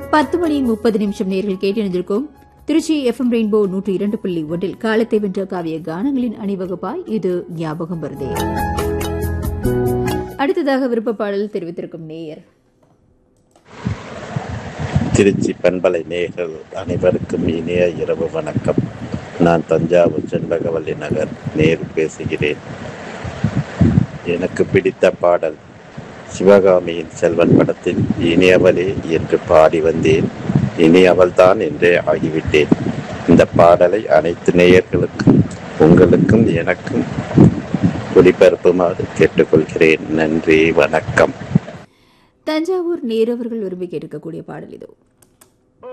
பத்து மணி முப்பது நிமிஷம் நேர்கள் கேட்டிருந்திருக்கும் திருச்சி எஃப்எம் ரெயின்போ நூற்றி இரண்டு புள்ளி ஒன்றில் காலத்தை வென்ற காவிய கானங்களின் அணிவகுப்பாய் இது ஞாபகம் வருதே அடுத்ததாக விருப்ப பாடல் தெரிவித்திருக்கும் நேயர் திருச்சி பண்பலை நேயர்கள் அனைவருக்கும் இனிய இரவு வணக்கம் நான் தஞ்சாவூர் செண்பகவல்லி நகர் நேரு பேசுகிறேன் எனக்கு பிடித்த பாடல் சிவகாமியின் செல்வன் படத்தில் இனியவளே என்று பாடி வந்தேன் இனியவள்தான் என்றே ஆகிவிட்டேன் இந்த பாடலை அனைத்து நேயர்களுக்கும் உங்களுக்கும் எனக்கும் ஒளிபரப்புமாறு கேட்டுக்கொள்கிறேன் நன்றி வணக்கம் தஞ்சாவூர் நேரவர்கள் விரும்பி கேட்கக்கூடிய பாடல் இதோ